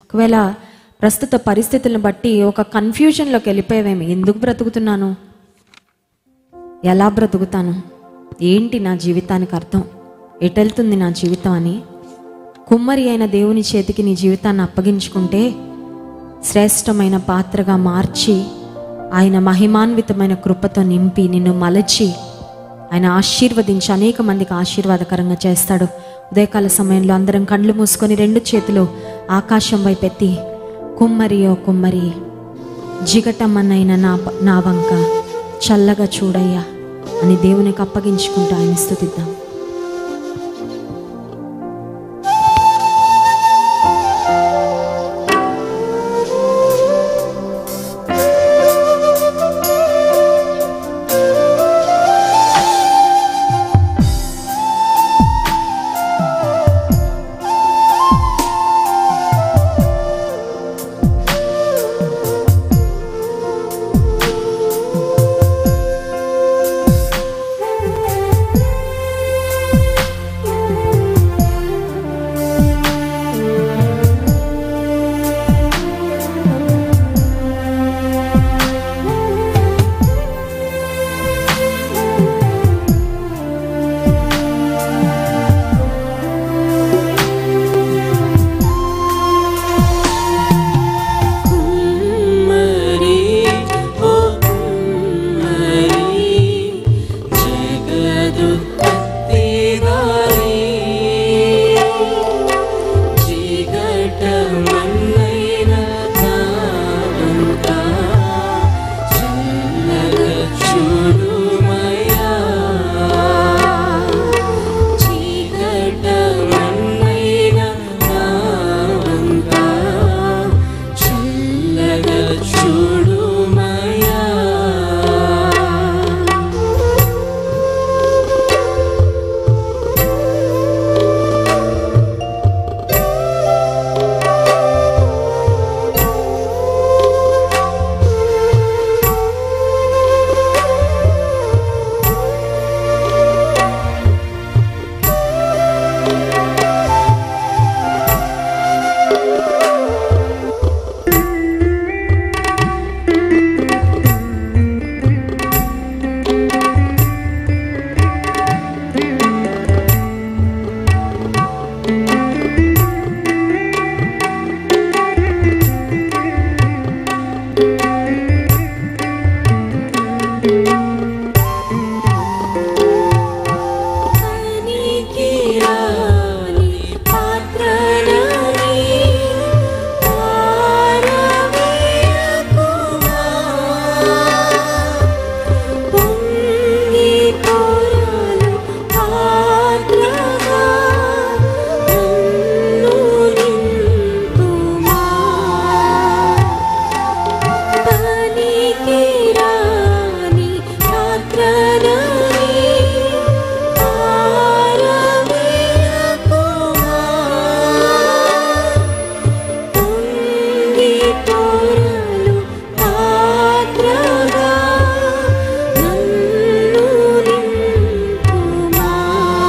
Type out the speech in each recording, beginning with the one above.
ఒకవేళ ప్రస్తుత పరిస్థితులను బట్టి ఒక కన్ఫ్యూజన్లోకి వెళ్ళిపోయావేమి ఎందుకు బ్రతుకుతున్నాను ఎలా బ్రతుకుతాను ఏంటి నా జీవితానికి అర్థం ఎటెళ్తుంది నా జీవితం అని కుమ్మరి అయిన దేవుని చేతికి నీ జీవితాన్ని అప్పగించుకుంటే శ్రేష్టమైన పాత్రగా మార్చి ఆయన మహిమాన్వితమైన కృపతో నింపి నిన్ను మలచి ఆయన ఆశీర్వదించి అనేక మందికి ఆశీర్వాదకరంగా చేస్తాడు ఉదయకాల సమయంలో అందరం కళ్ళు మూసుకొని రెండు చేతులు ఆకాశం వైపు ఎత్తి కుమ్మరి ఓ కుమ్మరి జిగటమ్మనైన నా నా వంక చల్లగా చూడయ్యా అని దేవునికి అప్పగించుకుంటూ ఆయన స్థుతిద్దాం కుమ్మరి ఓ కుమ్మరి జగదుత్పత్తిదారి జిగటమన్నైన నావంక చల్లగా చూడుమయ్యా చీకటమన్నైన నావంక చల్లగా చూడుమయ్యా పనికిరాని పాత్రలని పారవేయకుమా. పొంగి పొరలు పాత్రగా నన్ను నింపుమా. పనికిరాని పాత్రలని పారవేయకుమా. పొంగి పొరలు పాత్రగా నన్ను నింపుమా.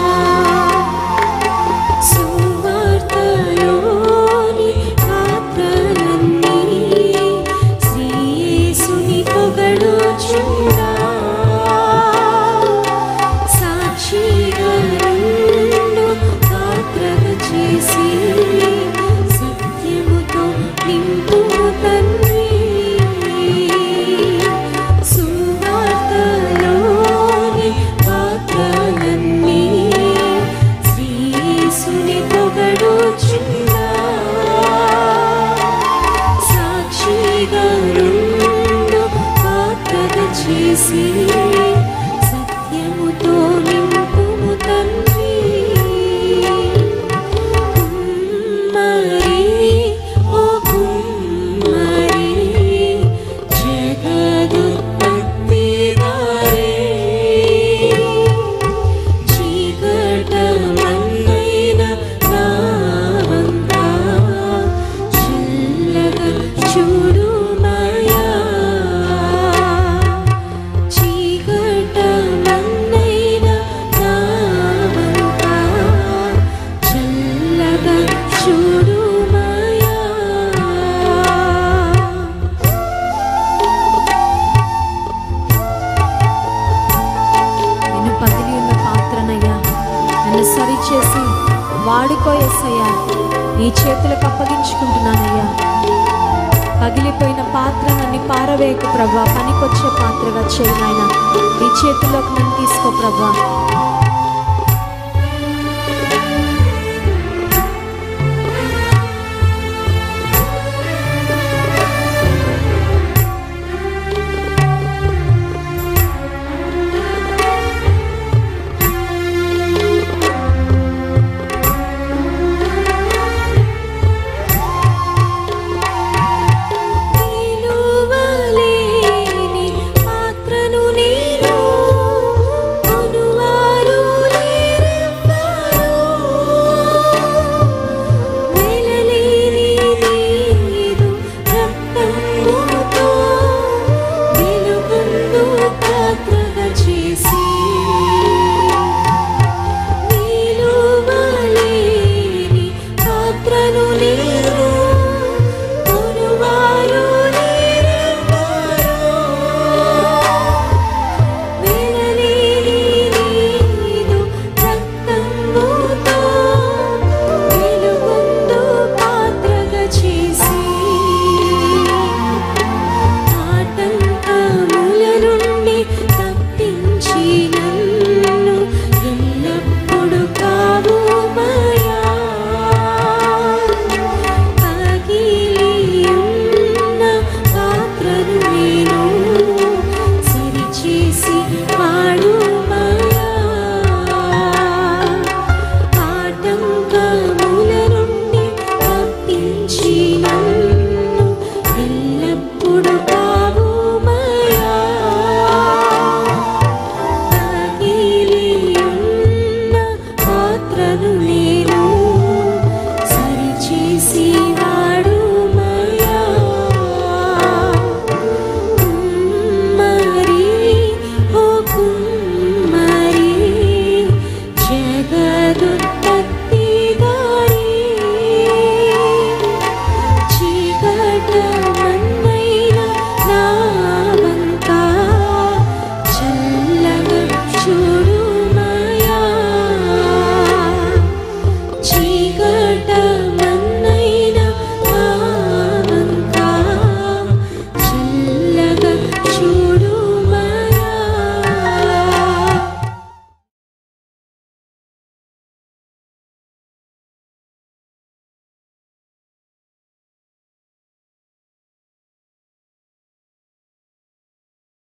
సువార్తలోని పాత్రలన్నీ శ్రీయేసుని పొగడుచున్నా. సాక్షిగా నన్ను పాత్రగా చేసి సత్యముతో నింపు తండ్రి సువార్తలోని పాత్రలన్నీ శ్రీయేసుని పొగడుచున్నా. సాక్షిగా నన్ను పాత్రగా చేసి సత్యముతో నింపుము తండ్రి కుమ్మరి ఓ కుమ్మరి జగదుత్పత్తిదారి చీకటమన్నైన నావంక చల్లగా చూడుమయ్యా చీ చేతులకు అప్పగించుకుంటున్నానయ్యా పగిలిపోయిన పాత్రలన్నీ పారవేయకు ప్రభా పనికొచ్చే పాత్రగా చేయి నాయన నీ చేతుల్లోకి నన్ను తీసుకో ప్రభా